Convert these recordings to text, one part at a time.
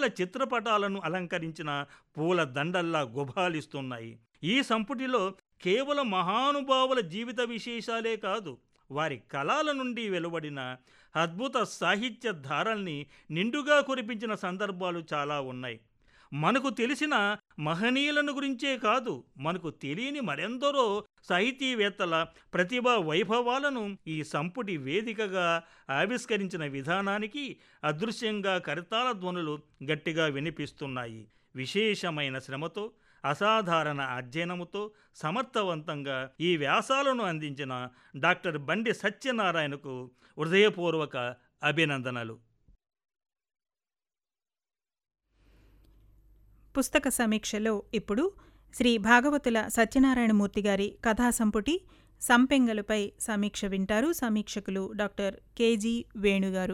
చిత్రపటాలను అలంకరించిన పూల దండల్లా గుబాలిస్తున్నాయి ఈ సంపుటిలో కేవలం మహానుభావుల జీవిత విశేషాలే కాదు వారి కళల నుండి వెలువడిన అద్భుత సాహిత్య ధారల్ని నిండుగా కురిపించిన సందర్భాలు చాలా ఉన్నాయి మనకు తెలిసిన మహనీయులను గురించే కాదు మనకు తెలియని మరెందరో సాహితీవేత్తల ప్రతిభా వైభవాలను ఈ సంపుటి వేదికగా ఆవిష్కరించిన విధానానికి అదృశ్యంగా కరతాళ ధ్వనులు గట్టిగా వినిపిస్తున్నాయి విశేషమైన శ్రమతో అసాధారణ అధ్యయనముతో సమర్థవంతంగా ఈ వ్యాసాలను అందించిన డాక్టర్ బండి సత్యనారాయణకు హృదయపూర్వక అభినందనలు పుస్తక సమీక్షలో ఇప్పుడు శ్రీ భాగవతుల సత్యనారాయణమూర్తి గారి కథా సంపుటి సంపెంగలపై సమీక్ష వింటారు సమీక్షకులు డాక్టర్ కేజీ వేణుగారు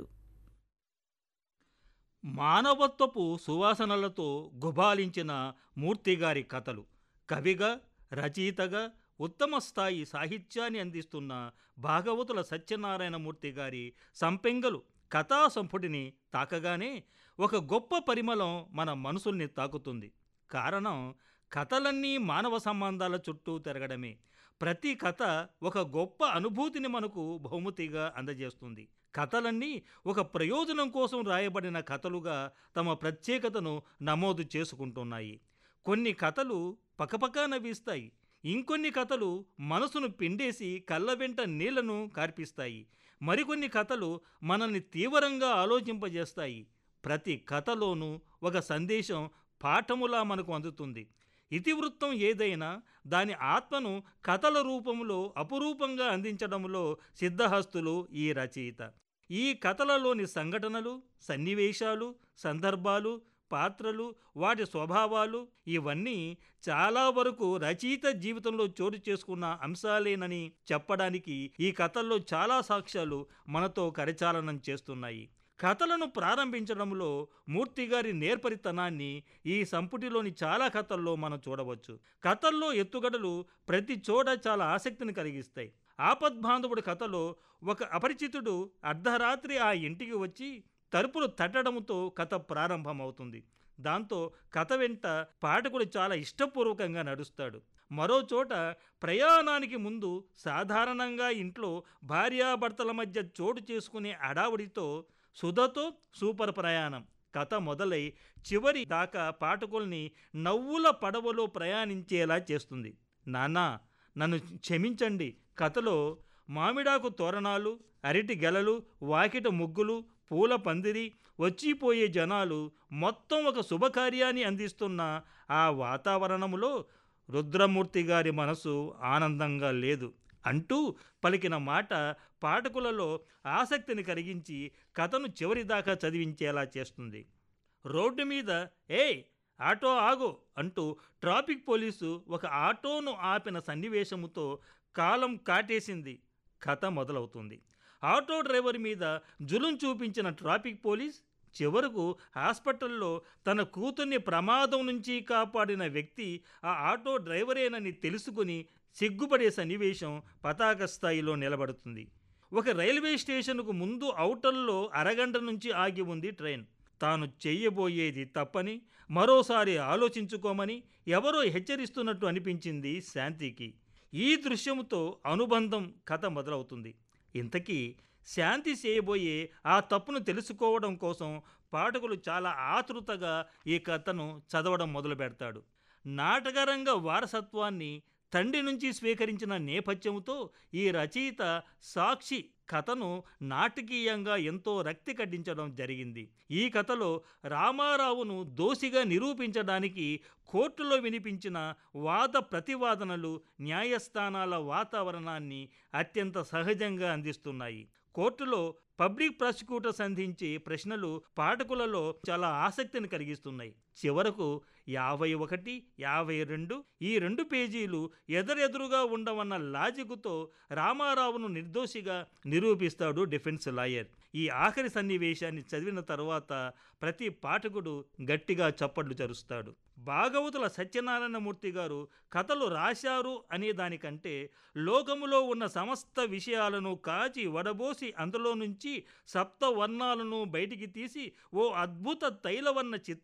మానవత్వపు సువాసనలతో గుబాలించిన మూర్తిగారి కథలు కవిగా రచయితగా ఉత్తమ స్థాయి సాహిత్యాన్ని అందిస్తున్న భాగవతుల సత్యనారాయణమూర్తి గారి సంపెంగలు కథా సంపుటిని తాకగానే ఒక గొప్ప పరిమళం మన మనసుల్ని తాకుతుంది కారణం కథలన్నీ మానవ సంబంధాల చుట్టూ తిరగడమే ప్రతి కథ ఒక గొప్ప అనుభూతిని మనకు బహుమతిగా అందజేస్తుంది కథలన్నీ ఒక ప్రయోజనం కోసం రాయబడిన కథలుగా తమ ప్రత్యేకతను నమోదు చేసుకుంటున్నాయి కొన్ని కథలు పకపకా నవ్విస్తాయి ఇంకొన్ని కథలు మనసును పిండేసి కళ్ళ వెంట నీళ్లను కార్పిస్తాయి మరికొన్ని కథలు మనల్ని తీవ్రంగా ఆలోచింపజేస్తాయి ప్రతి కథలోనూ ఒక సందేశం పాఠములా మనకు అందుతుంది ఇతివృత్తం ఏదైనా దాని ఆత్మను కథల రూపంలో అపురూపంగా అందించడంలో సిద్ధహస్తులు ఈ రచయిత ఈ కథలలోని సంఘటనలు సన్నివేశాలు సందర్భాలు పాత్రలు వాటి స్వభావాలు ఇవన్నీ చాలా వరకు రచయిత జీవితంలో చోటు చేసుకున్న అంశాలేనని చెప్పడానికి ఈ కథల్లో చాలా సాక్ష్యాలు మనతో కరచాలనం చేస్తున్నాయి కథలను ప్రారంభించడంలో మూర్తిగారి నేర్పరితనాన్ని ఈ సంపుటిలోని చాలా కథల్లో మనం చూడవచ్చు కథల్లో ఎత్తుగడలు ప్రతి చోట చాలా ఆసక్తిని కలిగిస్తాయి ఆపద్బాంధవుడి కథలో ఒక అపరిచితుడు అర్ధరాత్రి ఆ ఇంటికి వచ్చి తలుపులు తట్టడంతో కథ ప్రారంభమవుతుంది దాంతో కథ వెంట పాఠకుడు చాలా ఇష్టపూర్వకంగా నడుస్తాడు మరో చోట ప్రయాణానికి ముందు సాధారణంగా ఇంట్లో భార్యాభర్తల మధ్య చోటు చేసుకునే అడావుడితో సుధతో సూపర్ ప్రయాణం కథ మొదలై చివరి దాకా పాఠకుల్ని నవ్వుల పడవలో ప్రయాణించేలా చేస్తుంది నాన్నా నన్ను క్షమించండి కథలో మామిడాకు తోరణాలు అరటి గెలలు వాకిట ముగ్గులు పూల పందిరి వచ్చిపోయే జనాలు మొత్తం ఒక శుభకార్యాన్ని అందిస్తున్న ఆ వాతావరణములో రుద్రమూర్తి గారి మనసు ఆనందంగా లేదు అంటూ పలికిన మాట పాఠకులలో ఆసక్తిని కలిగించి కథను చివరిదాకా చదివించేలా చేస్తుంది రోడ్డు మీద ఏయ్ ఆటో ఆగు అంటూ ట్రాఫిక్ పోలీసు ఒక ఆటోను ఆపిన సన్నివేశముతో కాలం కాటేసింది కథ మొదలవుతుంది ఆటో డ్రైవర్ మీద జులుం చూపించిన ట్రాఫిక్ పోలీస్ చివరకు హాస్పిటల్లో తన కూతుర్ని ప్రమాదం నుంచి కాపాడిన వ్యక్తి ఆ ఆటో డ్రైవరేనని తెలుసుకుని సిగ్గుపడే సన్నివేశం పతాక స్థాయిలో నిలబడుతుంది ఒక రైల్వే స్టేషన్కు ముందు ఔటల్లో అరగంట నుంచి ఆగి ఉంది ట్రైన్ తాను చెయ్యబోయేది తప్పని మరోసారి ఆలోచించుకోమని ఎవరో హెచ్చరిస్తున్నట్టు అనిపించింది శాంతికి ఈ దృశ్యముతో అనుబంధం కథ మొదలవుతుంది ఇంతకీ శాంతి చేయబోయే ఆ తప్పును తెలుసుకోవడం కోసం పాఠకులు చాలా ఆతృతగా ఈ కథను చదవడం మొదలు పెడతాడు నాటకరంగ వారసత్వాన్ని తండ్రి నుంచి స్వీకరించిన నేపథ్యంతో ఈ రచయిత సాక్షి కథను నాటకీయంగా ఎంతో రక్తి కట్టించడం జరిగింది ఈ కథలో రామారావును దోషిగా నిరూపించడానికి కోర్టులో వినిపించిన వాద ప్రతివాదనలు న్యాయస్థానాల వాతావరణాన్ని అత్యంత సహజంగా అందిస్తున్నాయి కోర్టులో పబ్లిక్ ప్రాసిక్యూటర్ సంధించే ప్రశ్నలు పాఠకులలో చాలా ఆసక్తిని కలిగిస్తున్నాయి చివరకు యాభై ఒకటి యాభై రెండు ఈ రెండు పేజీలు ఎదురెదురుగా ఉండవన్న లాజిక్తో రామారావును నిర్దోషిగా నిరూపిస్తాడు డిఫెన్స్ లాయర్ ఈ ఆఖరి సన్నివేశాన్ని చదివిన తర్వాత ప్రతి పాఠకుడు గట్టిగా చప్పట్లు చరుస్తాడు భాగవతుల సత్యనారాయణమూర్తి గారు కథలు రాశారు అనే దానికంటే లోకములో ఉన్న సమస్త విషయాలను కాచి వడబోసి అందులో నుంచి సప్త వర్ణాలను బయటికి తీసి ఓ అద్భుత తైలవర్ణ చిత్ర